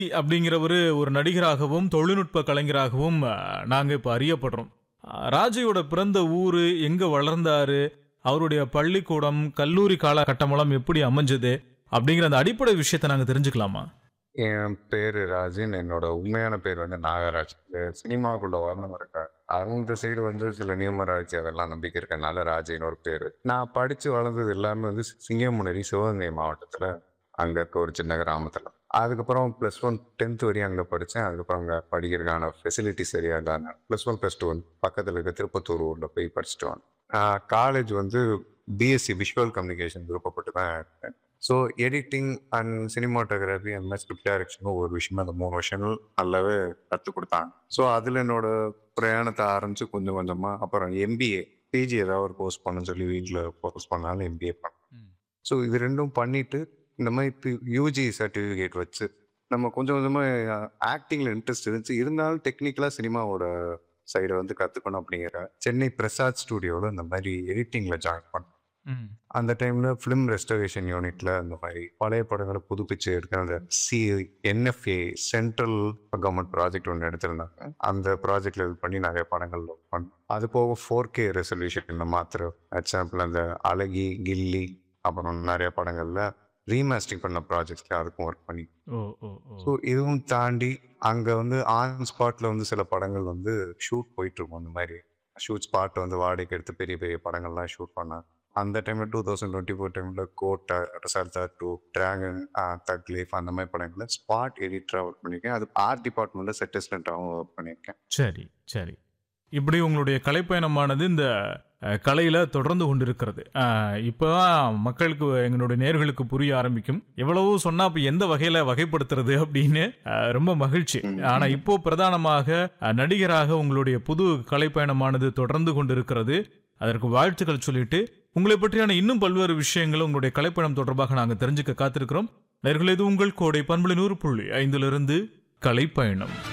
அப்படிங்கிறவரு ஒரு நடிகராகவும் தொழில்நுட்ப கலைஞராகவும் அஹ், நாங்க இப்ப அறியப்படுறோம் அஹ், ராஜையோட பிறந்த ஊரு எங்க வளர்ந்தாரு அவருடைய பள்ளிக்கூடம் கல்லூரி காலகட்டமெல்லாம் எப்படி அமைஞ்சது அப்படிங்கிற அந்த அடிப்படை விஷயத்தை நாங்க தெரிஞ்சுக்கலாமா என் பேர் ராஜன் என்னோட உண்மையான பேர் வந்து நாகராஜ் இந்த சினிமாவுக்குள்ள வரணும் இருக்கா அந்த சைடு வந்து சில நியமராட்சி அதெல்லாம் நம்பிக்கை இருக்கனால ராஜின்னு ஒரு பேர் நான் படிச்சு வளர்ந்தது எல்லாமே வந்து சிங்கமுனரி சிவகங்கை மாவட்டத்துல அங்க இருக்க ஒரு சின்ன கிராமத்துல அதுக்கப்புறம் ப்ளஸ் ஒன் டென்த் வரையும் அங்கே படித்தேன் அதுக்கப்புறம் அங்கே படிக்கிறதுக்கான ஃபெசிலிட்டி சரியாக இல்லாமல் ப்ளஸ் ஒன் ப்ளஸ் டூ வந்து பக்கத்தில் இருக்க திருப்பத்தூர் ஊரில் போய் படிச்சுட்டு வந்தேன் காலேஜ் வந்து பிஎஸ்சி விஷுவல் கம்யூனிகேஷன் விருப்பப்பட்டு தான் எடுத்தேன் ஸோ எடிட்டிங் அண்ட் சினிமாட்டோகிராஃபி அந்த மாதிரி ஸ்கிரிப்ட் டைரக்ஷனும் ஒரு விஷயமா அந்த மூணு வருஷம் நல்லாவே கற்றுக் கொடுத்தாங்க ஸோ அதில் என்னோட பிரயாணத்தை ஆரம்பிச்சு கொஞ்சம் கொஞ்சமாக அப்புறம் எம்பிஏ பிஜி ஏதாவது ஒரு கோர்ஸ் பண்ணணும்னு சொல்லி வீட்டில் ஃபோக்கஸ் பண்ணாலும் எம்பிஏ பண்ணேன் ஸோ இது ரெண்டும் பண்ணிட்டு இந்த மாதிரி இப்போ யூஜி சர்டிஃபிகேட் வச்சு நம்ம கொஞ்சம் கொஞ்சமாக ஆக்டிங்கில் இன்ட்ரெஸ்ட் இருந்துச்சு இருந்தாலும் டெக்னிக்கலாக சினிமாவோட சைடை வந்து கற்றுக்கணும் அப்படிங்கிற சென்னை பிரசாத் ஸ்டுடியோவில் இந்த மாதிரி எடிட்டிங்கில் ஜாயின் பண்ணேன் அந்த டைம்ல ஃபிலிம் ரெஸ்டரேஷன் யூனிட்ல அந்த மாதிரி பழைய படங்களை புதுப்பிச்சு எடுக்கிற அந்த C NFA central government project ஒன்று எடுத்திருந்தாங்க அந்த ப்ராஜெக்ட்ல இது பண்ணி நிறைய படங்கள் ஒர்க் பண்ணேன் அது போக ஃபோர் கே ரெசல்யூஷன் மாத்திர எக்ஸாம்பிள் அந்த அழகி கில்லி அப்புறம் நிறைய படங்கள்ல ரீமாஸ்டிங் பண்ண ப்ராஜெக்ட்ஸ்ல அதுக்கும் ஒர்க் பண்ணி ஓ ஓ ஓ ஸோ இதுவும் தாண்டி அங்கே வந்து ஆன் ஸ்பாட்ல வந்து சில படங்கள் வந்து ஷூட் போயிட்டு இருக்கும் அந்த மாதிரி ஷூட் ஸ்பாட் வந்து வாடகைக்கு எடுத்து பெரிய பெரிய படங்கள்லாம் ஷூட் பண்ணாங்க அந்த டைம்ல டூ தௌசண்ட் டுவெண்ட்டி ஃபோர் டைம்ல கோட்டை ரசார்தா டூ டிராகன் தக் லீஃப் அந்த மாதிரி படங்கள்ல ஸ்பாட் எடிட்டராக ஒர்க் பண்ணியிருக்கேன் அது ஆர்ட் டிபார்ட்மெண்ட்ல செட் அசிஸ்டண்ட்டாகவும் ஒர்க் பண்ணியிருக்கேன் சரி சரி இப்படி உங்களுடைய கலைப்பயணமானது இந்த அஹ், கலையில தொடர்ந்து கொண்டிருக்கிறது அஹ், இப்பதான் மக்களுக்கு எங்களுடைய நேர்களுக்கு புரிய ஆரம்பிக்கும் எவ்வளவோ சொன்னா அப்ப எந்த வகையில வகைப்படுத்துறது அப்படின்னு அஹ், ரொம்ப மகிழ்ச்சி ஆனா இப்போ பிரதானமாக அஹ், நடிகராக உங்களுடைய புது கலைப்பயணமானது தொடர்ந்து கொண்டிருக்கிறது அதற்கு வாழ்த்துக்கள் சொல்லிட்டு உங்களை பற்றியான இன்னும் பல்வேறு விஷயங்கள் உங்களுடைய கலைப்பயணம் தொடர்பாக நாங்கள் தெரிஞ்சுக்க காத்திருக்கிறோம் நேர்கள் இது உங்கள் கோடை பண்புல நூறு புள்ளி ஐந்திலிருந்து கலைப்பயணம்